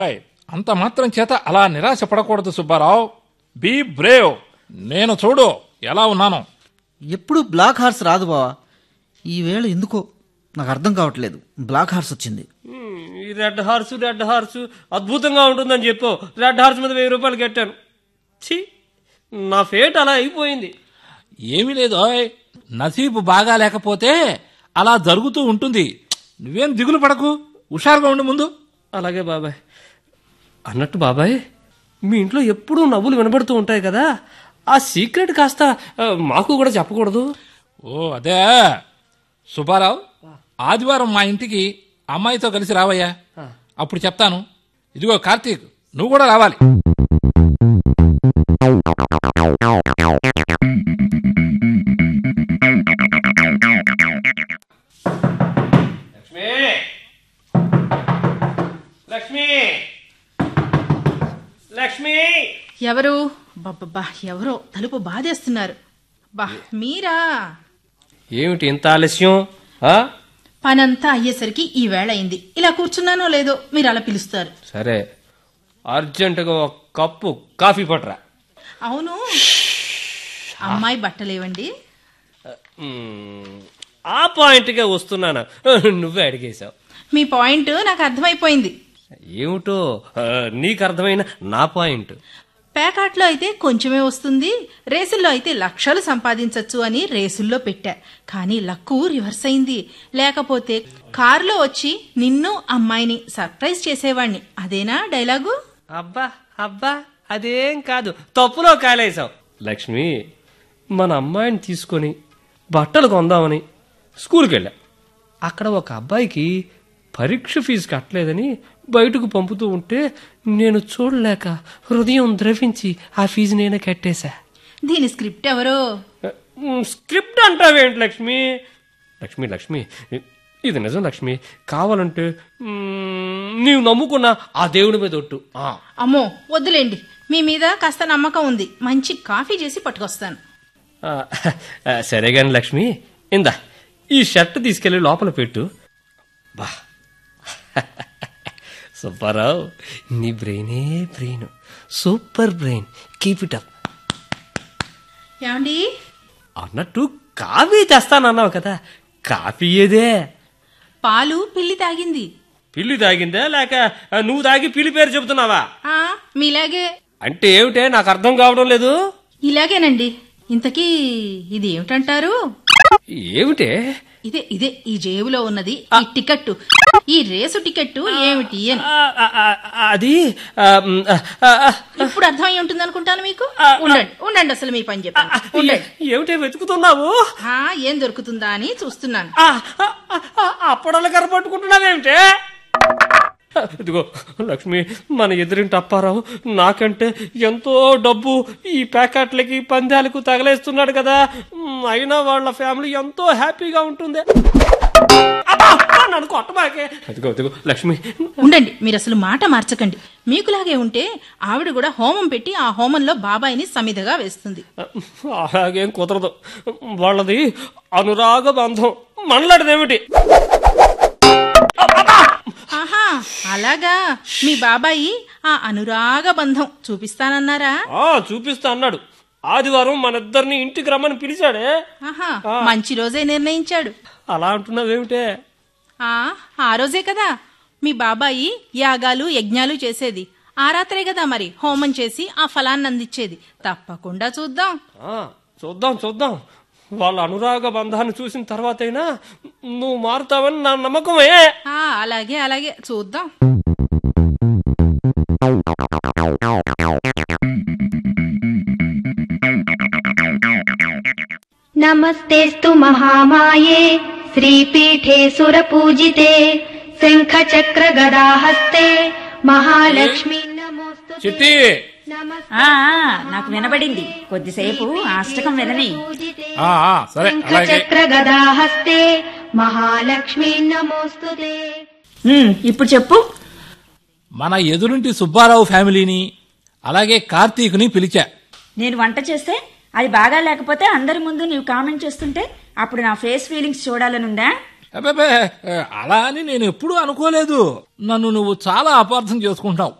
ఏయ్, అంత మాత్రం చేత అలా నిరాశ పడకూడదు సుబ్బారావు బీ బ్రేవ్ నేను చూడు ఎలా ఉన్నాను ఎప్పుడు బ్లాక్ హార్స్ రాదు బావా ఈవేళ ఎందుకో నాకు అర్థం కావట్లేదు బ్లాక్ హార్స్ వచ్చింది హ్మ్, ఈ రెడ్ హార్స్ రెడ్ హార్స్ అద్భుతంగా ఉంటుందని చెప్పు రెడ్ హార్స్ మీద వెయ్యి రూపాయలు కట్టాను ఛీ నా ఫేట్ అలా అయిపోయింది ఏమీ లేదు ఓయ్. నసీబు బాగా లేకపోతే అలా జరుగుతూ ఉంటుంది నువ్వేం దిగులు పడకు హుషారుగా ఉండు ముందు అలాగే బాబాయ్ అన్నట్టు బాబాయ్ మీ ఇంట్లో ఎప్పుడూ నవ్వులు వినబడుతూ ఉంటాయి కదా ఆ సీక్రెట్ కాస్త ఆ, మాకు కూడా చెప్పకూడదు ఓ అదే సుబ్బారావు ఆదివారం మా ఇంటికి అమ్మాయితో కలిసి రావయ్యా అప్పుడు చెప్తాను ఇదిగో కార్తీక్ నువ్వు కూడా రావాలి లక్ష్మి లక్ష్మి లక్ష్మి ఎవరు బాబ్బా ఎవరో తలుపు బాధేస్తున్నారు బా మీరా ఏమిటి ఇంత ఆలస్యం ఆ? పనంతా అయ్యేసరికి ఈ వేళ అయింది ఇలా కూర్చున్నానో లేదో మీరు అలా పిలుస్తారు సరే అర్జెంటుగా ఒక కప్పు కాఫీ పట్టరా అవును అమ్మాయి బట్టలేవండి మ్మ్, ఆ పాయింట్గా వస్తున్నాను నువ్వే అడిగేశావు మీ పాయింట్ నాకు అర్థమైపోయింది ఏమిటో ఆ, నీకు అర్థమైన నా పాయింట్ పేకాట్లో అయితే కొంచెమే వస్తుంది రేసుల్లో అయితే లక్షలు సంపాదించొచ్చు అని రేసుల్లో పెట్టా కానీ లక్కు రివర్స్ అయింది లేకపోతే కారులో వచ్చి నిన్ను అమ్మాయిని సర్ప్రైజ్ చేసేవాణ్ణి అదేనా డైలాగు అబ్బా అబ్బా అదేం కాదు తప్పులో కాలేసావు లక్ష్మి మన అమ్మాయిని తీసుకొని బట్టలు కొందామని స్కూల్కి వెళ్ళా అక్కడ ఒక అబ్బాయికి పరీక్ష ఫీజు కట్టలేదని బయటకు పంపుతూ ఉంటే నేను చూడలేక హృదయం ద్రవించి ఆ ఫీజు నేనే కట్టేశా దీని స్క్రిప్ట్ ఎవరో మ్, స్క్రిప్ట్ అంటావేంటి లక్ష్మి లక్ష్మి లక్ష్మి ఇది నిజం లక్ష్మి కావాలంటే మ్, నీవు నమ్ముకున్న ఆ దేవుడి మీద ఒట్టు ఆ. అమ్మో వద్దులేండి మీ మీద కాస్త నమ్మకం ఉంది మంచి కాఫీ చేసి పట్టుకొస్తాను ఆ, ఆ, సరే గాని లక్ష్మి ఇందా ఈ షర్ట్ తీసుకెళ్లి లోపల పెట్టు బా సుబ్బారావు నీ బ్రెయినే brain super brain keep it up ఏమండి అన్నట్టు కాఫీ తెస్తానన్నావు కదా కాఫీ ఏదే పాలు పిల్లి తాగింది పిల్లి తాగిందా లేక ఆ, నువ్వు తాగి పిల్లి పేరు చెబుతున్నావా ఆ మీలాగే అంటే ఏమిటే నాకు అర్థం కావడం లేదు ఇలాగేనండి ఇంతకీ ఇది ఏమిటంటారు ఏమిటే ఇదే ఇదే ఈ జేబులో ఉన్నది ఈ టికెట్ ఈ రేసు టికెట్ ఏమిటి అని ఆ, ఆ, ఆ, అది ఆ, మ్, ఆ, ఆ, ఇప్పుడు అర్థం అయి ఉంటుంది అనుకుంటాను మీకు ఉండండి ఉండండి అసలు మీ పని చెప్పండి ఉండండి ఏమిటే వెతుకుతున్నావు ఆ, ఏం దొరుకుతుందా అని చూస్తున్నాను ఆ, ఆ, ఆ, అప్పడాలు కర్ర పట్టుకుంటున్నావేమిటే ఇదిగో లక్ష్మి మన ఎదురింటి అప్పారావు నాకంటే ఎంతో డబ్బు ఈ ప్యాకెట్లకి పందాలకు తగలేస్తున్నాడు కదా మ్, అయినా వాళ్ళ ఫ్యామిలీ ఎంతో హ్యాపీగా ఉంటుంది అబ్బా, నన్ను కొట్టబాకే అదిగో అదిగో లక్ష్మి ఉండండి మీరు అసలు మాట మార్చకండి మీకులాగే ఉంటే ఆవిడ కూడా హోమం పెట్టి ఆ హోమంలో బాబాయిని సమిధగా వేస్తుంది అలాగేం కుదరదు వాళ్ళది అనురాగ బంధం మనలాంటిదేమిటి ఆహా అలాగా మీ బాబాయి ఆ అనురాగ బంధం చూపిస్తానన్నారా ఆ చూపిస్తా అన్నాడు ఆదివారం మన ఇద్దరిని ఇంటికి రమ్మని పిలిచాడే ఆహా మంచి రోజే నిర్ణయించాడు అలా అంటున్నావేమిటే ఆ ఆ రోజే కదా మీ బాబాయి యాగాలు యజ్ఞాలు చేసేది ఆ రాత్రే కదా మరి హోమం చేసి ఆ ఫలాన్ని అందించేది తప్పకుండా చూద్దాం ఆ, చూద్దాం చూద్దాం వాళ్ళ అనురాగ బంధాన్ని చూసిన తర్వాతైనా నువ్వు మారుతావని నా నమ్మకమే ఆ అలాగే అలాగే చూద్దాం नमस्तेऽस्तु महामाये श्रीपीठे सुरपूजिते शङ्खचक्रगदाहस्ते महालक्ष्मी नमोऽस्तु ते। చిట్టి नमस्ते ఆ ఆ, నాకు వినబడింది కొద్దిసేపు అష్టకం వినని ఆ, ఆ, సరే అలాగే शङ्खचक्रगदाहस्ते महालक्ष्मी नमोऽस्तु ते ఉమ్, ఇప్పుడు చెప్పు మన ఎదురింటి సుబ్బారావు ఫ్యామిలీని అలాగే కార్తీక్ని పిలిచా నేను వంట చేస్తే అది బాగా లేకపోతే అందరి ముందు నీవు కామెంట్ చేస్తుంటే అప్పుడు నా ఫేస్ ఫీలింగ్స్ చూడాలనుందా అబ్బబ్బే, అలా అని నేను ఎప్పుడూ అనుకోలేదు నన్ను నువ్వు చాలా అపార్థం చేసుకుంటావు